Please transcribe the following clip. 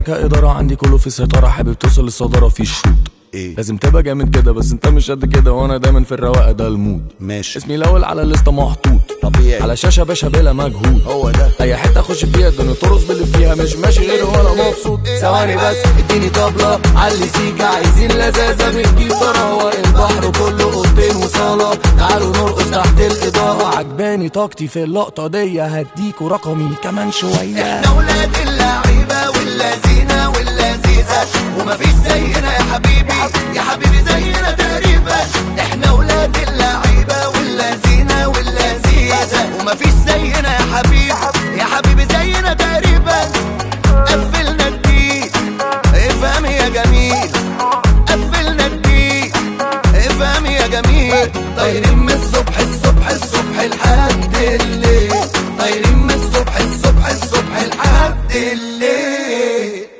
كإدارة عندي كله في سيطرة حابب توصل للصدارة في الشوط ايه لازم تبقى جامد كده بس انت مش قد كده وانا دايما في الرواقه ده المود ماشي اسمي الاول على الليسته محطوط طبيعي على شاشه باشا بلا مجهود هو ده اي حته اخش فيها الدنيا ترقص باللي فيها مش ماشي غير وانا مبسوط ثواني بس اديني طبله علي سيكا عايزين لذاذه بتجيب طراوه البحر كله اوضتين وصاله تعالوا نرقص تحت الاضاءه عجباني طاقتي في اللقطه دي هديكوا رقمي كمان شويه احنا ولاد اللعيبه واللذينه واللذيذه ومفيش زينا يا حبيبي يا حبيبي زي